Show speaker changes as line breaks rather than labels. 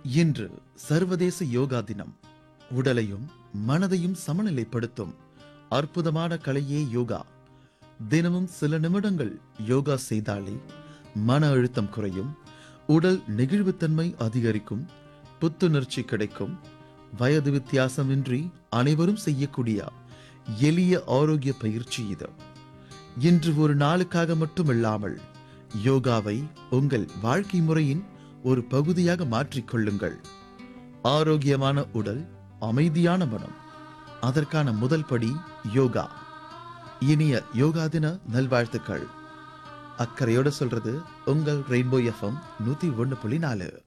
இன்று சர்வதேச யோகா தினம் உடலையும் மனதையும் சமநிலைப்படுத்தும் அற்புதமான கலையே யோகா தினமும் சில நிமிடங்கள் யோகா செய்தாலே மன அழுத்தம் குறையும் உடல் நெகிழ்வுத்தன்மை அதிகரிக்கும் புத்துணர்ச்சி கிடைக்கும் வயது வித்தியாசமின்றி அனைவரும் செய்யக்கூடிய எளிய ஆரோக்கிய பயிற்சி இது இன்று ஒரு நாளுக்காக மட்டுமில்லாமல் யோகாவை உங்கள் வாழ்க்கை முறையின் ஒரு பகுதியாக மாற்றிக்கொள்ளுங்கள் ஆரோக்கியமான உடல் அமைதியான மனம் அதற்கான முதல் படி யோகா இனிய யோகா தின நல்வாழ்த்துக்கள் அக்கறையோட சொல்றது உங்கள் ரெயின்போ எஃப்எம் நூத்தி ஒண்ணு புள்ளி நாலு